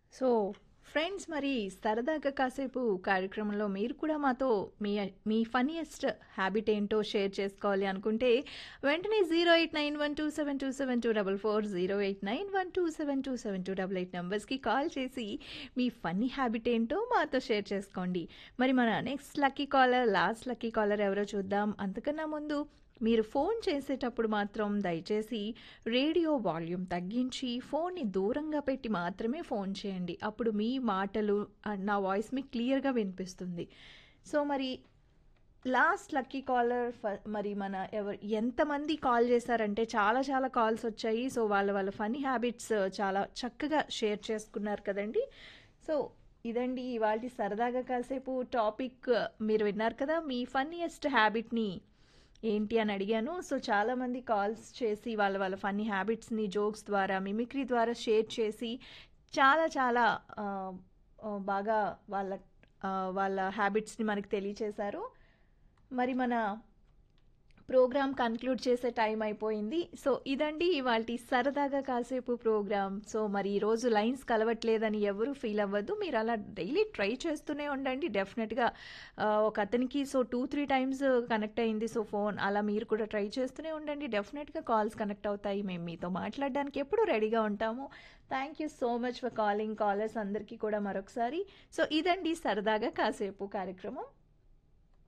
so friends మరి సరదాగా కాసేపు కార్యక్రమంలో మీరు కూడా మాతో మీ మీ ఫన్నీయెస్ట్ హ్యాబిట్ ఏంటో షేర్ చేసుకోవాలి అనుకుంటే వెంటనే zero eight nine one two seven two seven two double four zero eight nine one two seven two seven two double eight నెంబర్స్కి కాల్ చేసి మీ ఫన్నీ హ్యాబిట్ ఏంటో మాతో షేర్ చేసుకోండి మరి మన next lucky caller last lucky caller ఎవరో చూద్దాం అంతకన్నా ముందు మీరు ఫోన్ చేసేటప్పుడు మాత్రం దయచేసి రేడియో వాల్యూమ్ తగ్గించి ఫోన్ని దూరంగా పెట్టి మాత్రమే ఫోన్ చేయండి అప్పుడు మీ మాటలు అండ్ నా వాయిస్ మీకు క్లియర్గా వినిపిస్తుంది సో మరి లాస్ట్ లక్కీ కాలర్ మరి మన ఎవరు ఎంతమంది కాల్ చేశారంటే చాలా చాలా కాల్స్ వచ్చాయి సో వాళ్ళ వాళ్ళ ఫనీ హ్యాబిట్స్ చాలా చక్కగా షేర్ చేసుకున్నారు కదండి సో ఇదండి ఇవాళ సరదాగా కాసేపు టాపిక్ మీరు విన్నారు కదా మీ ఫన్నీయెస్ట్ హ్యాబిట్ని ఏంటి అని అడిగాను సో చాలామంది కాల్స్ చేసి వాళ్ళ వాళ్ళ ఫన్నీ హ్యాబిట్స్ని జోక్స్ ద్వారా మిమిక్రీ ద్వారా షేర్ చేసి చాలా చాలా ఆ, ఆ, బాగా వాళ్ళ ఆ, వాళ్ళ హ్యాబిట్స్ని మనకి తెలియచేశారు మరి మన ప్రోగ్రామ్ కన్క్లూడ్ చేసే టైం అయిపోయింది సో ఇదండి ఇవాళ సరదాగా కాసేపు ప్రోగ్రామ్ సో మరి ఈరోజు లైన్స్ కలవట్లేదని ఎవరు ఫీల్ అవ్వద్దు మీరు అలా డైలీ ట్రై చేస్తూనే ఉండండి డెఫినెట్గా ఆ, ఒక అతనికి so two three times connect అయింది సో ఫోన్ అలా మీరు కూడా ట్రై చేస్తూనే ఉండండి డెఫినెట్గా కాల్స్ కనెక్ట్ అవుతాయి మేము మీతో మాట్లాడడానికి ఎప్పుడు రెడీగా ఉంటాము thank you so much for calling callers అందరికీ కూడా మరొకసారి సో ఇదండి సరదాగా కాసేపు కార్యక్రమం